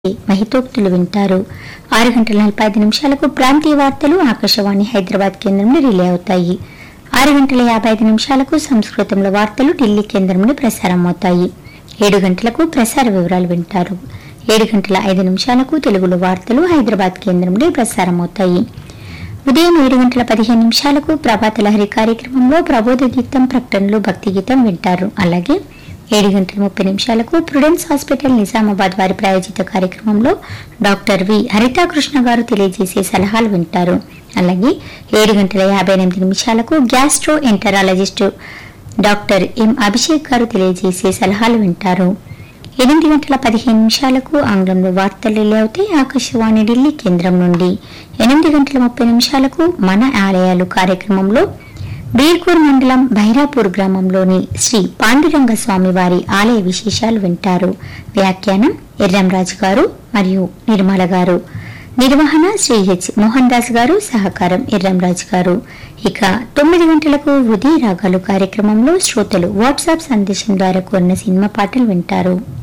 మహితోక్తులు వింటారు ఆరు గంటల నలభై ఐదు నిమిషాలకు ప్రాంతీయ వార్తలు ఆకాశవాణి హైదరాబాద్ కేంద్రం నుండి రిలే అవుతాయి ఆరు గంటల యాభై ఐదు నిమిషాలకు సంస్కృతంలో వార్తలు ఢిల్లీ కేంద్రం నుండి ప్రసారం అవుతాయి ఏడు గంటలకు ప్రసార వివరాలు వింటారు ఏడు గంటల ఐదు నిమిషాలకు తెలుగులో వార్తలు హైదరాబాద్ కేంద్రం నుండి ప్రసారం అవుతాయి ఉదయం ఏడు గంటల పదిహేను నిమిషాలకు ప్రభాత లహరి కార్యక్రమంలో ప్రబోధ గీతం ప్రకటనలు భక్తి గీతం వింటారు అలాగే ఏడు గంటల ముప్పై నిమిషాలకు ప్రుడెన్స్ హాస్పిటల్ నిజామాబాద్ వారి ప్రాయోజిత కార్యక్రమంలో డాక్టర్ వి హరితాకృష్ణ గారు తెలియజేసే సలహాలు వింటారు అలాగే ఏడు గంటల యాభై ఎనిమిది నిమిషాలకు gastroenterologist doctor M Abhishek గారు తెలియజేసే సలహాలు వింటారు ఎనిమిది గంటల పదిహేను నిమిషాలకు ఆంగ్లంలో వార్తలు రిలే అవుతాయి ఆకాశవాణి ఢిల్లీ కేంద్రం నుండి ఎనిమిది గంటల ముప్పై నిమిషాలకు మన ఆలయాలు కార్యక్రమంలో బీర్కూర్ మండలం భైరాపూర్ గ్రామంలోని శ్రీ పాండురంగ స్వామి వారి ఆలయ విశేషాలు వింటారు వ్యాఖ్యానం ఎర్రంరాజు గారు మరియు నిర్మల గారు నిర్వహణ శ్రీ హెచ్ మోహన్ దాస్ గారు సహకారం ఎర్రంరాజు గారు ఇక తొమ్మిది గంటలకు హృదయ రాగాలు కార్యక్రమంలో శ్రోతలు వాట్సాప్ సందేశం ద్వారా కోరిన సినిమా పాటలు వింటారు